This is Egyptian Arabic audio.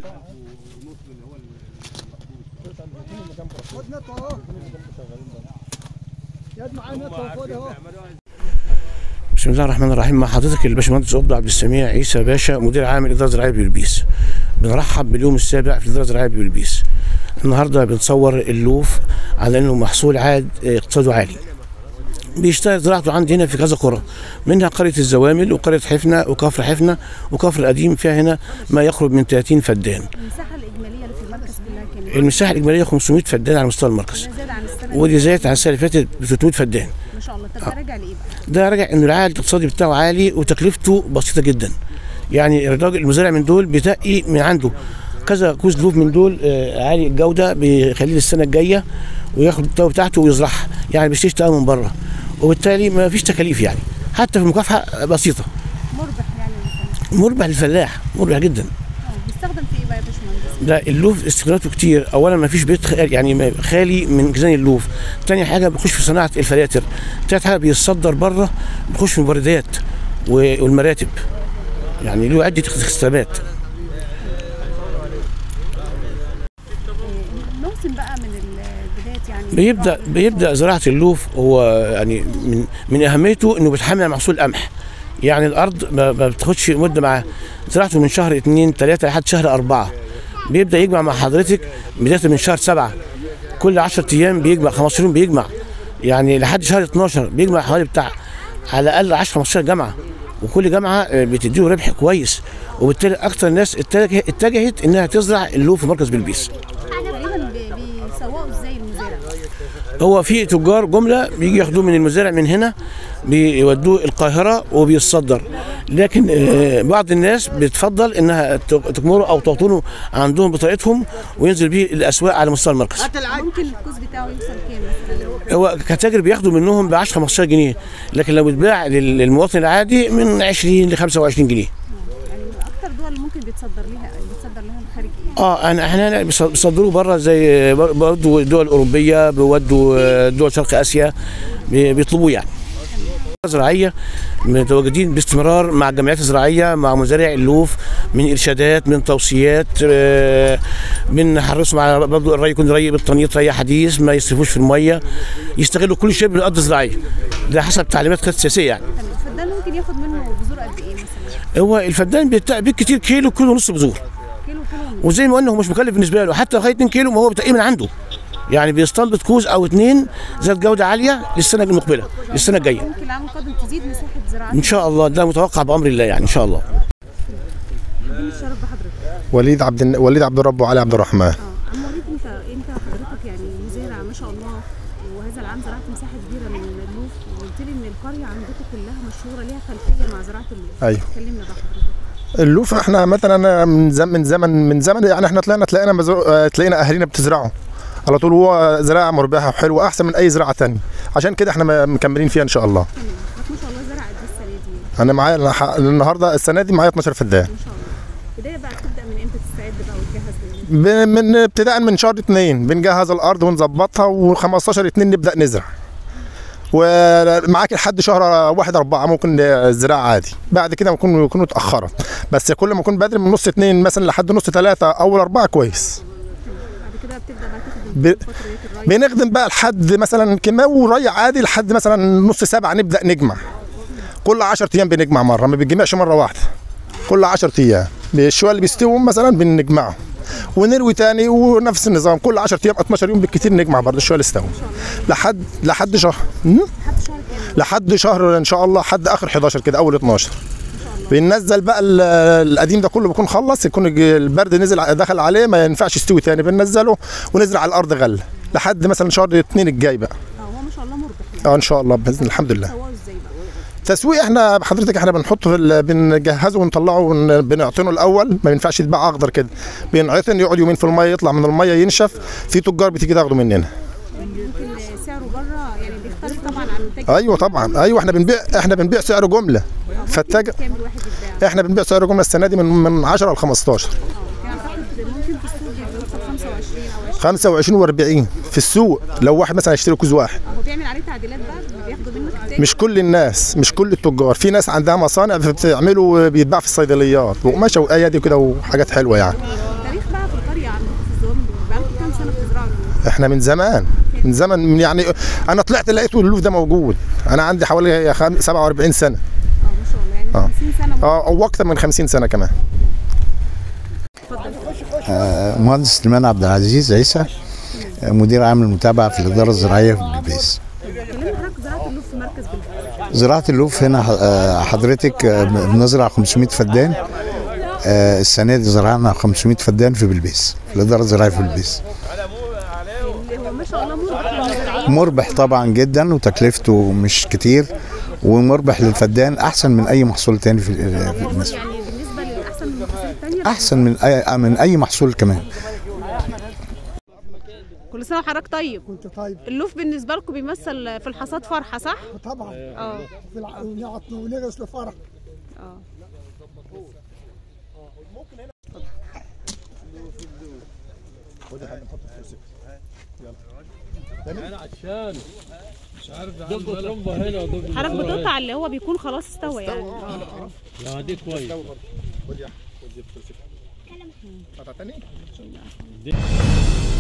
خد نت اهو يد معاه نت اهو خد اهو بسم الله الرحمن الرحيم مع حضرتك الباشمهندس عبد عبد السميع عيسى باشا مدير عام الاداره الزراعيه ببلبيس بنرحب باليوم السابع في الاداره الزراعيه ببلبيس النهارده بنصور اللوف على انه محصول عاد اقتصاده عالي بيشتغل زراعته عندي هنا في كذا قرى منها قريه الزوامل وقريه حفنه وكفر حفنه وكفر القديم فيها هنا ما يقرب من 30 فدان المساحة الإجمالية اللي في المركز كلها كانت المساحه الاجماليه 500 فدان على مستوى المركز ده زاد عن السنة ودي زادت عن السنه اللي فاتت ب 300 فدان ما شاء الله طب ده راجع لإيه بقى؟ ده راجع انه العائد الاقتصادي بتاعه عالي وتكلفته بسيطه جدا يعني الراجل المزارع من دول بيتقي من عنده كذا كوز لوف من دول آه، عالي الجوده بيخليه السنه الجايه وياخد التوه بتاعته ويزرعها يعني بيشتري تقوى من بره وبالتالي ما فيش تكاليف يعني حتى في المكافحه بسيطه مربح يعني مثلا مربح للفلاح مربح جدا اه بيستخدم في إيه بقى يا باشمهندس؟ لا اللوف استخداماته كتير اولا ما فيش بيت خ- يعني ما- خالي من جزان اللوف تاني حاجه بيخش في صناعه الفلاتر تالت حاجه بيتصدر بره بيخش في المبردات و- والمراتب يعني له عده استخدامات الموسم بقى من البدايات يعني بيبدا بيبدا زراعه اللوف هو يعني من من اهميته انه بيتحمل على محصول القمح يعني الارض ما ما بتاخدش مده معاه زراعته من شهر اتنين تلاته لحد شهر اربعه بيبدا يجمع مع حضرتك بدايه من شهر سبعه كل 10 ايام بيجمع 15 يوم بيجمع يعني لحد شهر 12 بيجمع حوالي بتاع على الاقل 10 15 جامعه وكل جامعه آه، بتديله ربح كويس وبالتالي اكثر الناس اتجه- اتجهت انها تزرع اللوف في مركز بلبيس تقريبا بي- بيسوقوا ازاي المزارع؟ هو في تجار جمله بيجي ياخدوه من المزارع من هنا بيودوه القاهره وبيتصدر لكن آه، بعض الناس بتفضل انها ت- تكمره او تعطونه عندهم بطريقتهم وينزل بيه الاسواق على مستوى المركز ممكن الكوز بتاعه يوصل كام مثلا؟ هو كتاجر بياخدوا منهم ب 10 15 جنيه لكن لو بيتباع لل- للمواطن العادي من 20 ل 25 جنيه يعني من أكتر دول اللي ممكن بيتصدر لها بيتصدر لها الخارج إيه؟ اه انا احنا هنا بيص- بيصدروه بره زي برضه الدول الاوروبيه بيودوا آه، دول شرق اسيا بي- بيطلبوه يعني زراعيه متواجدين باستمرار مع الجمعيات الزراعيه مع مزارع اللوف من ارشادات من توصيات آه، بنحرصهم على برضه الري يكون ري بالتنقيط ري حديث ما يصرفوش في الميه يستغلوا كل شيء بالارض الزراعيه ده حسب تعليمات قياده السياسيه يعني تمام الفدان ممكن ياخد منه بذور قد إيه مثلا؟ هو الفدان بتاع بالكتير كيلو كيلو ونص بذور كيلو كيلو وزي ما قلنا هو مش مكلف بالنسبه له حتى لو خد 2 كيلو ما هو بتقيه من عنده يعني بيستنبط كوز او اتنين ذات جوده عاليه للسنه المقبله للسنه الجايه ممكن العام القادم تزيد مساحة زراعة ان شاء الله ده متوقع بامر الله يعني ان شاء الله مين الشرف بحضرتك؟ وليد عبد الن- وليد عبد الرب وعلي عبد الرحمن اه عم وليد انت انت حضرتك يعني مزارع ما شاء الله وهذا العام زرعت مساحه كبيره من اللوف وقلت لي ان القريه عندكم كلها مشهوره ليها خلفيه مع زراعه اللوف ايوه كلمنا بقى حضرتك اللوف احنا مثلا من زمن من زمن من زمن يعني احنا طلعنا تلاقينا مزرو... اه، تلاقينا اهالينا بتزرعه على طول هو زراعه مربحه وحلوه احسن من اي زراعه تانية عشان كده احنا م- مكملين فيها ان شاء الله تمام حضرتك ما شاء الله زرع قد ايه السنه دي انا معايا أنا ح- النهارده السنه دي معايا 12 فدان ما شاء الله بدايه بقى بتبدا من امتى تستعد بقى وتجهز لل- ب- من ابتداء من شهر اتنين بنجهز الارض ونظبطها و15 اتنين نبدا نزرع ومعاك لحد شهر واحد أربعة ممكن الزراعة عادي بعد كده ممكن يكونوا اتأخرت بس كل ما يكون بدري من نص اتنين مثلا لحد نص ثلاثة أول أربعة كويس بعد كده بتبدا بقى تاخد ب- فتره الري بنخدم بقى لحد مثلا كيماوي وري عادي لحد مثلا نص سبعة نبدأ نجمع كل 10 أيام بنجمع مرة ما بنجمعش مرة واحدة كل 10 أيام الشوية اللي بيستووا مثلا بنجمعهم ونروي تاني ونفس النظام كل 10 ايام 12 يوم بالكتير نجمع برضه الشوية اللي استووا لحد لحد شهر هم؟ لحد شهر كام لحد شهر ان شاء الله لحد اخر 11 كده اول 12 بننزل بقى ال- القديم ده كله بيكون خلص يكون الج- البرد نزل ع- دخل عليه ما ينفعش يستوي تاني بننزله ونزرع على الارض غله لحد مثلا شهر اتنين الجاي بقى اه هو ما شاء الله مربح يعني اه ان شاء الله باذن الحمد لله سواه ازاي بقى تسويق احنا حضرتك احنا بنحطه في ال- بنجهزه ونطلعه ون- بنعطنه الاول ما ينفعش يتباع اخضر كده بينعطن يقعد يومين في الميه يطلع من الميه ينشف في تجار بتيجي تاخده مننا ممكن سعره بره يعني بيختلف طبعا عن منتج ايوه طبعا ايوه احنا بنبيع احنا بنبيع سعر جمله فالتاجر كام الواحد يتباع احنا بنبيع سعر جمله السنه دي من من 10 ل 15 يعني اعتقد ممكن في السوق يوصل 25 او 20 25 و40 في السوق لو واحد مثلا يشتري كوز واحد هو بيعمل عليه تعديلات بقى بياخدوا منك التاجر مش كل الناس مش كل التجار في ناس عندها مصانع بتعمله بيتباع في الصيدليات وقماشه وايادي كده وحاجات حلوه يعني تاريخ احنا من زمان من زمن من يعني انا طلعت لقيته اللوف ده موجود انا عندي حوالي خم- 47 سنه اه ما شاء الله يعني آه. 50 سنه اه او اكتر من 50 سنه كمان مهندس سليمان عبد العزيز عيسى مدير عام المتابعه في الاداره الزراعيه في بلبيس كلمني حضرتك زراعه اللوف في مركز بلبيس زراعه اللوف هنا آه، حضرتك آه، بنزرع 500 فدان آه، السنه دي زرعنا 500 فدان في بلبيس في الاداره الزراعيه في بلبيس اللي هو ما شاء الله مربح للمزارعين مربح طبعا جدا وتكلفته مش كتير ومربح للفدان احسن من اي محصول تاني في في المصر يعني بالنسبه للاحسن من المحاصيل الثانيه احسن من اي من اي محصول كمان كل سنه وحضرتك طيب كنت طيب اللوف بالنسبه لكم بيمثل في الحصاد فرحه صح؟ طبعا اه في الع- ونقعد ونرقص لفرح اه حضرتك بتقطع اللي هو بيكون خلاص استوى يعني اه اه دي كويس قطع تاني